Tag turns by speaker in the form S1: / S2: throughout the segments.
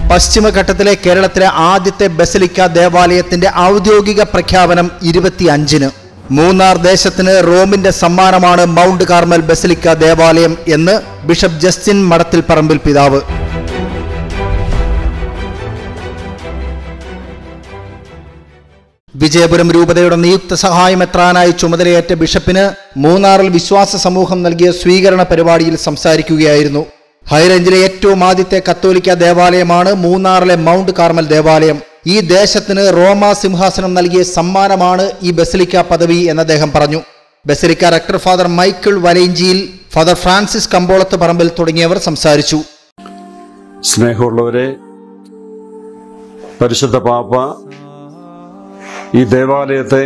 S1: പശ്ചിമഘട്ടത്തിലെ കേരളത്തിലെ ആദ്യത്തെ ബസലിക്ക ദേവാലയത്തിന്റെ ഔദ്യോഗിക പ്രഖ്യാപനം ഇരുപത്തിയഞ്ചിന് മൂന്നാർ ദേശത്തിന് റോമിന്റെ സമ്മാനമാണ് മൗണ്ട് കാർമൽ ബസലിക്ക ദേവാലയം എന്ന് ബിഷപ്പ് ജസ്റ്റിൻ മടത്തിൽ പറമ്പിൽ പിതാവ് വിജയപുരം രൂപതയുടെ നിയുക്ത സഹായമെത്രാനായി ചുമതലയേറ്റ ബിഷപ്പിന് മൂന്നാറിൽ വിശ്വാസ സമൂഹം നൽകിയ സ്വീകരണ പരിപാടിയിൽ സംസാരിക്കുകയായിരുന്നു ഹൈറേഞ്ചിലെ ഏറ്റവും ആദ്യത്തെ കത്തോലിക്ക ദേവാലയമാണ് മൂന്നാറിലെ മൗണ്ട് കാർമൽ ദേവാലയം ഈ ദേശത്തിന് റോമ സിംഹാസനം നൽകിയ സമ്മാനമാണ് ഈ ബസലിക്ക പദവി എന്ന് അദ്ദേഹം പറഞ്ഞു ബസലിക്ക റക്ടർ ഫാദർ മൈക്കിൾ വലൈഞ്ചിയിൽ ഫാദർ ഫ്രാൻസിസ് കമ്പോളത്ത് പറമ്പിൽ തുടങ്ങിയവർ സംസാരിച്ചു
S2: സ്നേഹമുള്ളവരെ പരിശുദ്ധ പാപ്പ ഈ ദേവാലയത്തെ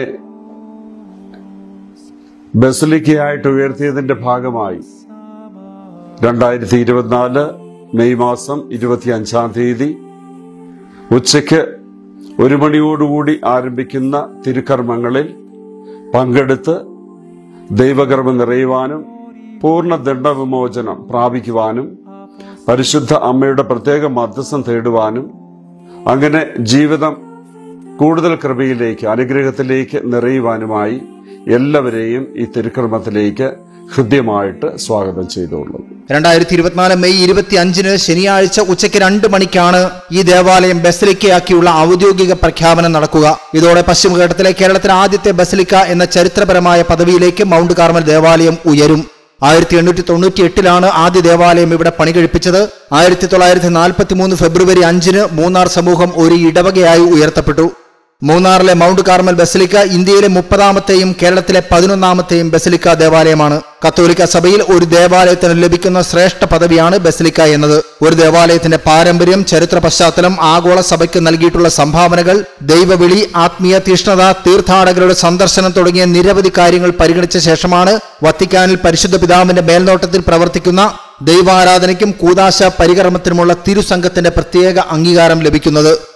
S2: ബസലിക്കയായിട്ട് ഉയർത്തിയതിന്റെ ഭാഗമായി രണ്ടായിരത്തി ഇരുപത്തിനാല് മെയ് മാസം ഇരുപത്തി അഞ്ചാം തീയതി ഉച്ചയ്ക്ക് ഒരു മണിയോടുകൂടി ആരംഭിക്കുന്ന തിരുക്കർമ്മങ്ങളിൽ പങ്കെടുത്ത് ദൈവകർമ്മം നിറയുവാനും പൂർണ്ണ ദണ്ഡവിമോചനം പ്രാപിക്കുവാനും പരിശുദ്ധ അമ്മയുടെ പ്രത്യേക മധ്യസ്ഥം തേടുവാനും അങ്ങനെ ജീവിതം കൂടുതൽ കൃപയിലേക്ക് അനുഗ്രഹത്തിലേക്ക് നിറയുവാനുമായി എല്ലാവരെയും ഈ തിരുക്കർമ്മത്തിലേക്ക് ഹൃദ്യമായിട്ട് സ്വാഗതം ചെയ്തുകൊള്ളുന്നു
S1: രണ്ടായിരത്തി ഇരുപത്തിനാല് മെയ് ഇരുപത്തി അഞ്ചിന് ശനിയാഴ്ച ഉച്ചയ്ക്ക് രണ്ട് മണിക്കാണ് ഈ ദേവാലയം ബസലിക്കയാക്കിയുള്ള ഔദ്യോഗിക പ്രഖ്യാപനം നടക്കുക ഇതോടെ പശ്ചിമഘട്ടത്തിലെ കേരളത്തിലെ ആദ്യത്തെ ബസലിക്ക എന്ന ചരിത്രപരമായ പദവിയിലേക്ക് മൗണ്ട് കാർമൽ ദേവാലയം ഉയരും ആയിരത്തി എണ്ണൂറ്റി തൊണ്ണൂറ്റി എട്ടിലാണ് ആദ്യ ദേവാലയം ഇവിടെ പണി കഴിപ്പിച്ചത് ആയിരത്തി തൊള്ളായിരത്തി നാൽപ്പത്തി മൂന്ന് ഫെബ്രുവരി അഞ്ചിന് മൂന്നാർ സമൂഹം ഒരു ഇടവകയായി ഉയർത്തപ്പെട്ടു മൂന്നാറിലെ മൗണ്ട് കാർമൽ ബസലിക്ക ഇന്ത്യയിലെ മുപ്പതാമത്തെയും കേരളത്തിലെ പതിനൊന്നാമത്തെയും ബസലിക്ക ദേവാലയമാണ് കത്തോലിക്ക സഭയിൽ ഒരു ദേവാലയത്തിന് ലഭിക്കുന്ന ശ്രേഷ്ഠ പദവിയാണ് ബസലിക്ക എന്നത് ഒരു ദേവാലയത്തിന്റെ പാരമ്പര്യം ചരിത്ര പശ്ചാത്തലം ആഗോള സഭയ്ക്ക് നൽകിയിട്ടുള്ള സംഭാവനകൾ ദൈവവിളി ആത്മീയ തീഷ്ണത തീർത്ഥാടകരുടെ സന്ദർശനം തുടങ്ങിയ നിരവധി കാര്യങ്ങൾ പരിഗണിച്ച ശേഷമാണ് വത്തിക്കാനിൽ പരിശുദ്ധ പിതാവിന്റെ മേൽനോട്ടത്തിൽ പ്രവർത്തിക്കുന്ന ദൈവാരാധനയ്ക്കും കൂതാശ പരികർമ്മത്തിനുമുള്ള തിരുസംഘത്തിന്റെ പ്രത്യേക അംഗീകാരം ലഭിക്കുന്നത്